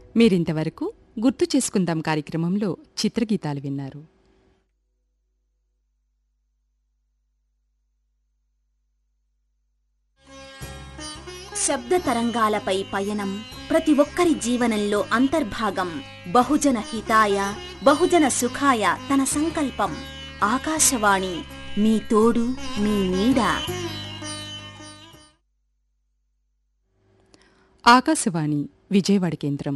మీరింతవరకు గుర్తు చేసుకుందాం కార్యక్రమంలో చిత్రగీతాలు విన్నారు శబ్ద తరంగాలపై పయనం ప్రతి ఒక్కరి జీవనంలో అంతర్భాగం బహుజన హితాయ బహుజన సుఖాయ తన సంకల్పం ఆకాశవాణి మీ తోడు మీ నీడ ఆకాశవాణి విజయవాడ కేంద్రం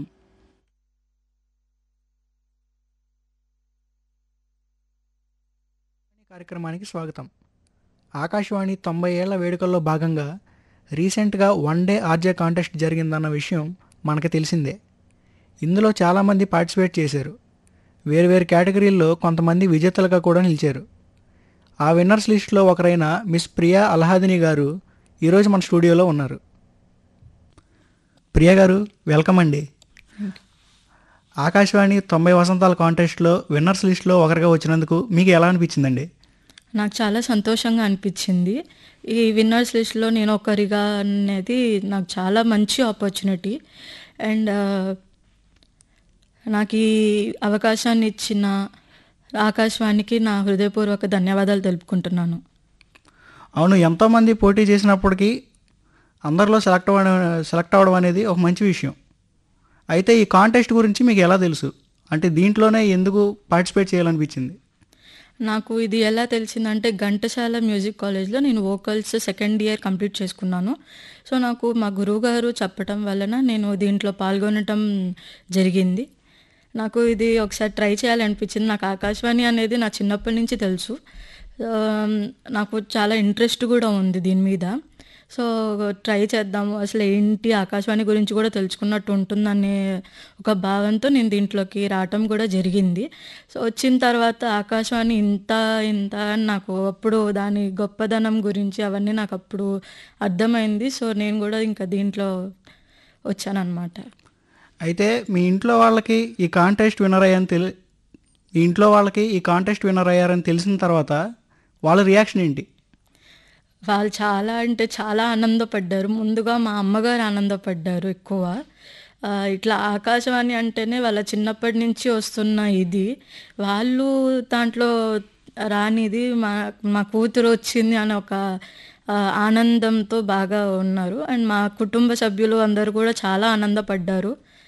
కార్యక్రమానికి స్వాగతం ఆకాశవాణి తొంభై ఏళ్ల వేడుకల్లో భాగంగా రీసెంట్గా వన్ డే ఆర్జే కాంటెస్ట్ జరిగిందన్న విషయం మనకు తెలిసిందే ఇందులో చాలామంది పార్టిసిపేట్ చేశారు వేరువేరు కేటగిరీల్లో కొంతమంది విజేతలుగా కూడా నిలిచారు ఆ విన్నర్స్ లిస్టులో ఒకరైన మిస్ ప్రియా అల్హాదిని గారు ఈరోజు మన స్టూడియోలో ఉన్నారు ప్రియా గారు వెల్కమ్ అండి ఆకాశవాణి తొంభై వసంతాల కాంటెస్ట్లో విన్నర్స్ లిస్టులో ఒకరిగా వచ్చినందుకు మీకు ఎలా అనిపించిందండి నాకు చాలా సంతోషంగా అనిపించింది ఈ విన్నర్స్ లిస్ట్లో నేను ఒకరిగా అనేది నాకు చాలా మంచి ఆపర్చునిటీ అండ్ నాకు ఈ అవకాశాన్ని ఇచ్చిన ఆకాశవాణికి నా హృదయపూర్వక ధన్యవాదాలు తెలుపుకుంటున్నాను అవును ఎంతోమంది పోటీ చేసినప్పటికీ అందరిలో సెలెక్ట్ అవ్వడం సెలెక్ట్ అవ్వడం అనేది ఒక మంచి విషయం అయితే ఈ కాంటెస్ట్ గురించి మీకు ఎలా తెలుసు అంటే దీంట్లోనే ఎందుకు పార్టిసిపేట్ చేయాలనిపించింది నాకు ఇది ఎలా తెలిసిందంటే ఘంటసాల మ్యూజిక్ కాలేజ్లో నేను వోకల్స్ సెకండ్ ఇయర్ కంప్లీట్ చేసుకున్నాను సో నాకు మా గురువుగారు చెప్పటం వలన నేను దీంట్లో పాల్గొనటం జరిగింది నాకు ఇది ఒకసారి ట్రై చేయాలనిపించింది నాకు ఆకాశవాణి అనేది నా చిన్నప్పటి నుంచి తెలుసు ఆ, నాకు చాలా ఇంట్రెస్ట్ కూడా ఉంది దీని మీద సో ట్రై చేద్దాము అసలు ఏంటి ఆకాశవాణి గురించి కూడా తెలుసుకున్నట్టు ఉంటుందనే ఒక భావంతో నేను దీంట్లోకి రావటం కూడా జరిగింది సో వచ్చిన తర్వాత ఆకాశవాణి ఇంత ఇంత అని నాకు అప్పుడు దాని గొప్పదనం గురించి అవన్నీ నాకు అప్పుడు అర్థమైంది సో నేను కూడా ఇంకా దీంట్లో వచ్చానన్నమాట అయితే మీ ఇంట్లో వాళ్ళకి ఈ కాంటెస్ట్ విన్నర్ అయ్యారని తెలి మీ ఇంట్లో వాళ్ళకి ఈ కాంటెస్ట్ విన్నర్ అయ్యారని తెలిసిన తర్వాత వాళ్ళ రియాక్షన్ ఏంటి వాళ్ళు చాలా అంటే చాలా ఆనందపడ్డారు ముందుగా మా అమ్మగారు ఆనందపడ్డారు ఎక్కువ ఆ, ఇట్లా ఆకాశవాణి అంటేనే వాళ్ళ చిన్నప్పటి నుంచి వస్తున్న ఇది వాళ్ళు దాంట్లో రానిది మా మా కూతురు వచ్చింది అని ఒక ఆ, ఆనందంతో బాగా ఉన్నారు అండ్ మా కుటుంబ సభ్యులు అందరూ కూడా చాలా ఆనందపడ్డారు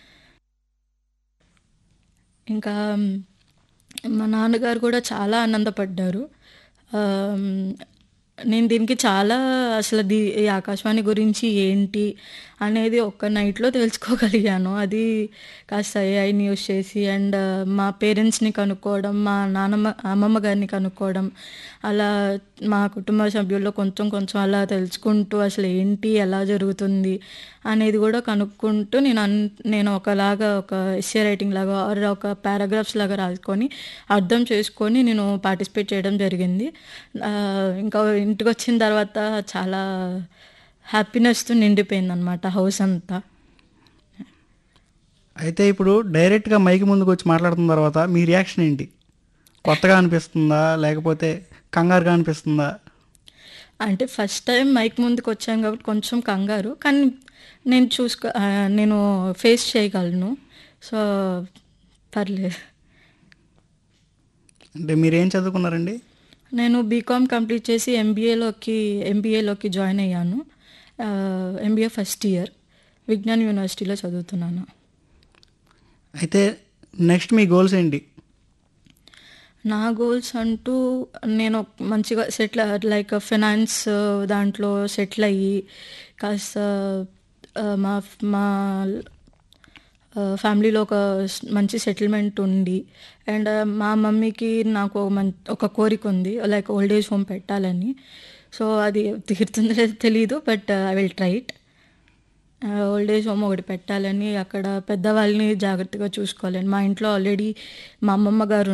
ఇంకా మా నాన్నగారు కూడా చాలా ఆనందపడ్డారు ఆమ్, నేను దీనికి చాలా అసలు దీ ఈ ఆకాశవాణి గురించి ఏంటి అనేది ఒక్క నైట్లో తెలుసుకోగలిగాను అది కాస్త ఏఐ న్యూస్ చేసి అండ్ మా పేరెంట్స్ని కనుక్కోవడం మా నాన్నమ్మ అమ్మమ్మ గారిని కనుక్కోవడం అలా మా కుటుంబ సభ్యుల్లో కొంచెం కొంచెం అలా తెలుసుకుంటూ అసలు ఏంటి ఎలా జరుగుతుంది అనేది కూడా కనుక్కుంటూ నేను అన్ నేను ఒకలాగా ఒక ఎస్ఏ రైటింగ్ లాగా ఆర్ ఒక పారాగ్రాఫ్స్ లాగా రాసుకొని అర్థం చేసుకొని నేను పార్టిసిపేట్ చేయడం జరిగింది ఆ, ఇంకా ఇంటికి వచ్చిన తర్వాత చాలా హ్యాపీనెస్తో నిండిపోయింది అనమాట హౌస్ అంతా అయితే ఇప్పుడు డైరెక్ట్గా మైక్ ముందుకు వచ్చి మాట్లాడుతున్న తర్వాత మీ రియాక్షన్ ఏంటి కొత్తగా అనిపిస్తుందా లేకపోతే కంగారుగా అనిపిస్తుందా అంటే ఫస్ట్ టైం మైక్ ముందుకు వచ్చాను కాబట్టి కొంచెం కంగారు కానీ నేను చూసుకో ఆ, నేను ఫేస్ చేయగలను సో పర్లేదు అంటే మీరు ఏం చదువుకున్నారండి నేను బీకామ్ కంప్లీట్ చేసి ఎంబీఏలోకి ఎంబీఏలోకి జాయిన్ అయ్యాను ఎంబీఏ ఫస్ట్ ఇయర్ విజ్ఞాన్ యూనివర్సిటీలో చదువుతున్నాను అయితే నెక్స్ట్ మీ గోల్స్ ఏంటి నా గోల్స్ అంటూ నేను మంచిగా సెటిల్ లైక్ ఫినాన్స్ దాంట్లో సెటిల్ అయ్యి కాస్త ఆ, మా మా ఫ్యామిలీలో ఒక స్- మంచి సెటిల్మెంట్ ఉండి అండ్ మా మమ్మీకి నాకు ఒక మం ఒక కోరిక ఉంది లైక్ ఓల్డ్ ఏజ్ హోమ్ పెట్టాలని సో అది తీరుతుందో లేదో తెలీదు but I will try it old age home ఒకటి పెట్టాలని అక్కడ పెద్దవాళ్ళని జాగ్రత్తగా చూసుకోవాలని మా ఇంట్లో ఆల్రెడీ మా అమ్మమ్మ గారు